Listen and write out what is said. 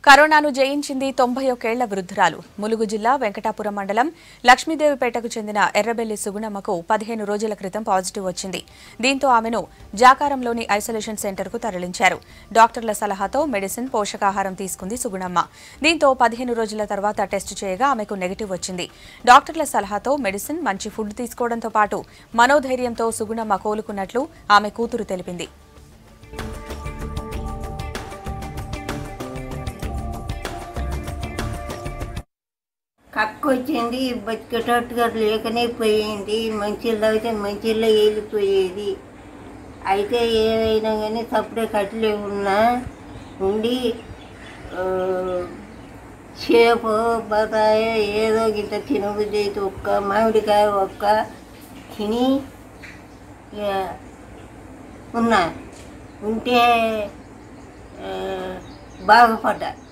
కరోనాను జయించింది తొంభై ఒకేళ్ల వృద్ధురాలు ములుగు జిల్లా వెంకటాపురం మండలం లక్ష్మీదేవిపేటకు చెందిన ఎర్రబెల్లి సుగుణమ్మకు పదిహేను రోజుల క్రితం పాజిటివ్ వచ్చింది దీంతో ఆమెను జాకారంలోని ఐసోలేషన్ సెంటర్కు తరలించారు డాక్టర్ల సలహాతో మెడిసిన్ పోషకాహారం తీసుకుంది సుగుణమ్మ దీంతో పదిహేను రోజుల తర్వాత టెస్ట్ చేయగా ఆమెకు నెగిటివ్ వచ్చింది డాక్టర్ల సలహాతో మెడిసిన్ మంచి ఫుడ్ తీసుకోవడంతో పాటు మనోధైర్యంతో సుగుణమ్మ కోలుకున్నట్లు ఆమె కూతురు తెలిపింది కక్కు వచ్చింది బతికేటట్టుగా లేకనే పోయింది మంచిలో అయితే మంచిలో వెళ్ళిపోయేది అయితే ఏదైనా కానీ సప్పుడే కట్టలే ఉన్నా ఉండి ఆ, చేప బతాయ ఏదో గింత తినబుద్ధి అయితే ఒక్క మామిడికాయ ఒక్క తిని ఇక ఉన్నా ఉంటే ఆ, బాగుపడ్డా